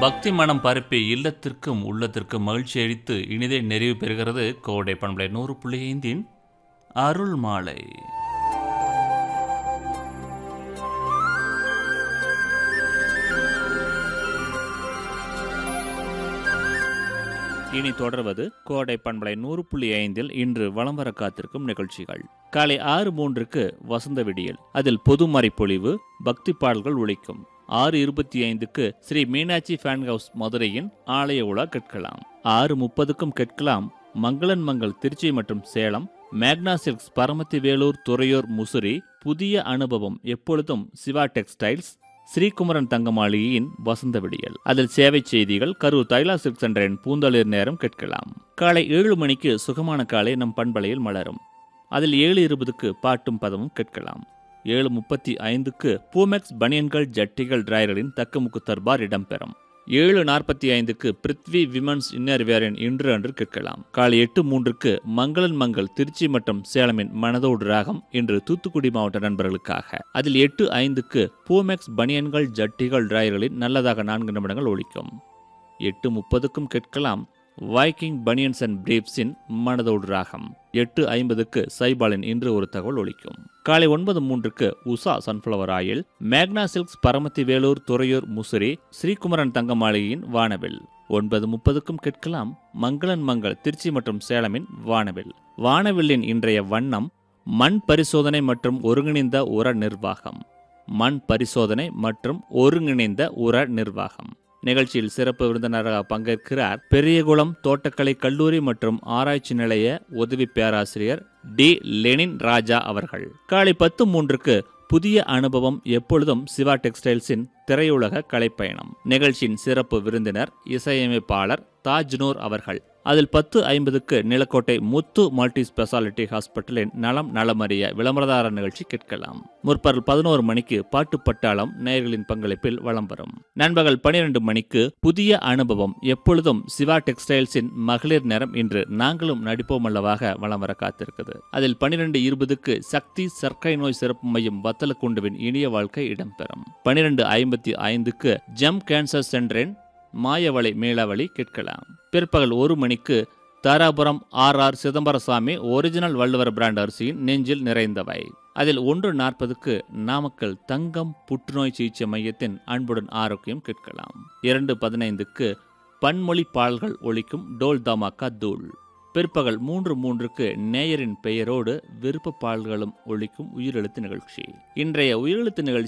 பக்தி மனம் பரப்பி இல்லத்திற்கும் உள்ளத்திற்கும் மகிழ்ச்சி அளித்து இனிதே நிறைவு பெறுகிறது கோடை பண்பலை நூறு புள்ளி ஐந்தின் அருள் மாலை இனி தொடர்வது கோடை பண்பலை நூறு புள்ளி ஐந்தில் இன்று வலம் வர காத்திருக்கும் நிகழ்ச்சிகள் காலை ஆறு மூன்றுக்கு வசந்த விடியல் அதில் பொதுமறை பொழிவு பக்தி பாடல்கள் ஒழிக்கும் ஆறு இருபத்தி ஐந்துக்கு ஸ்ரீ மீனாட்சி ஃபேன் ஹவுஸ் மதுரையின் ஆலய உலா கேட்கலாம் ஆறு முப்பதுக்கும் கேட்கலாம் மங்களன் மங்கள் திருச்சி மற்றும் சேலம் மேக்னா சில்க்ஸ் பரமத்தி வேலூர் துறையூர் முசிறி புதிய அனுபவம் எப்பொழுதும் சிவா டெக்ஸ்டைல்ஸ் ஸ்ரீகுமரன் தங்கமாளிகையின் வசந்த விடியல் அதில் சேவை செய்திகள் கரூர் தைலா சில்க் சென்டரின் பூந்தளிர் நேரம் கேட்கலாம் காலை ஏழு மணிக்கு சுகமான காலை நம் பண்பலையில் மலரும் அதில் ஏழு இருபதுக்கு பாட்டும் பதமும் கேட்கலாம் ஏழு முப்பத்தி ஐந்துக்கு பூமெக்ஸ் பனியன்கள் ஜட்டிகள் டிராயர்களின் தக்கமுக்கு தர்பார் இடம்பெறும் ஏழு நாற்பத்தி ஐந்துக்கு பிருத்வி விமன்ஸ் இன்னர் வேரின் இன்று அன்று கேட்கலாம் காலை எட்டு மூன்றுக்கு மங்களன் மங்கள் திருச்சி மற்றும் சேலமின் மனதோடு ராகம் இன்று தூத்துக்குடி மாவட்ட நண்பர்களுக்காக அதில் எட்டு ஐந்துக்கு பூமெக்ஸ் பனியன்கள் ஜட்டிகள் டிராயர்களின் நல்லதாக நான்கு நிமிடங்கள் ஒழிக்கும் எட்டு முப்பதுக்கும் கேட்கலாம் வைக்கிங் பனியன்ஸ் அண்ட் பிரீப்ஸின் மனதோடு ராகம் எட்டு ஐம்பதுக்கு சைபாலின் இன்று ஒரு தகவல் ஒலிக்கும் காலை ஒன்பது மூன்றுக்கு Usha sunflower oil Magna silks Paramathi Velur Thuraiyur Musiri Srikumaran தங்கமாளிகையின் வானவில் ஒன்பது முப்பதுக்கும் கேட்கலாம் மங்களன் மங்கள் திருச்சி மற்றும் சேலமின் வானவில் வானவில்லின் இன்றைய வண்ணம் மண் பரிசோதனை மற்றும் ஒருங்கிணைந்த உர நிர்வாகம் மண் பரிசோதனை மற்றும் ஒருங்கிணைந்த உர நிர்வாகம் நிகழ்ச்சியில் சிறப்பு விருந்தினராக பங்கேற்கிறார் பெரியகுளம் தோட்டக்கலை கல்லூரி மற்றும் ஆராய்ச்சி நிலைய உதவி பேராசிரியர் டி லெனின் ராஜா அவர்கள் காலை பத்து மூன்றுக்கு புதிய அனுபவம் எப்பொழுதும் சிவா டெக்ஸ்டைல்ஸின் திரையுலக கலைப்பயணம் நிகழ்ச்சியின் சிறப்பு விருந்தினர் இசையமைப்பாளர் தாஜ்னூர் அவர்கள் அதில் பத்து ஐம்பதுக்கு நிலக்கோட்டை முத்து மல்டி ஸ்பெஷாலிட்டி ஹாஸ்பிட்டலின் நலம் நலமறிய விளம்பரதார நிகழ்ச்சி கேட்கலாம் முற்பகல் பதினோரு மணிக்கு பாட்டு பட்டாளம் நேயர்களின் பங்களிப்பில் வலம் வரும் நண்பகல் பனிரெண்டு மணிக்கு புதிய அனுபவம் எப்பொழுதும் சிவா டெக்ஸ்டைல்ஸின் மகளிர் நேரம் இன்று நாங்களும் நடிப்போம் அல்லவாக வலம் வர காத்திருக்குது அதில் பனிரெண்டு இருபதுக்கு சக்தி சர்க்கரை நோய் சிறப்பு மையம் வத்தலக்குண்டுவின் இனிய வாழ்க்கை இடம்பெறும் பனிரெண்டு ஐம்பத்தி ஐந்துக்கு ஜெம் கேன்சர் சென்டரின் மாயவளை மேலாவளி கேட்கலாம் பிற்பகல் ஒரு மணிக்கு Dharapuram R R Chidambarasamy original Valluvar brand அரிசியின் நெஞ்சில் நிறைந்தவை அதில் ஒன்று நாற்பதுக்கு நாமக்கல் தங்கம் புற்றுநோய் சிகிச்சை மையத்தின் அன்புடன் ஆரோக்கியம் கேட்கலாம் இரண்டு பதினைந்துக்கு பன்மொழி பாடல்கள் ஒழிக்கும் டோல் தமாக்கா தூள் பிற்பகல் மூன்று மூன்றுக்கு நேயரின் பெயரோடு விருப்ப பாடல்களும் ஒழிக்கும் உயிரெழுத்து நிகழ்ச்சி இன்றைய உயிரெழுத்து நிகழ்ச்சி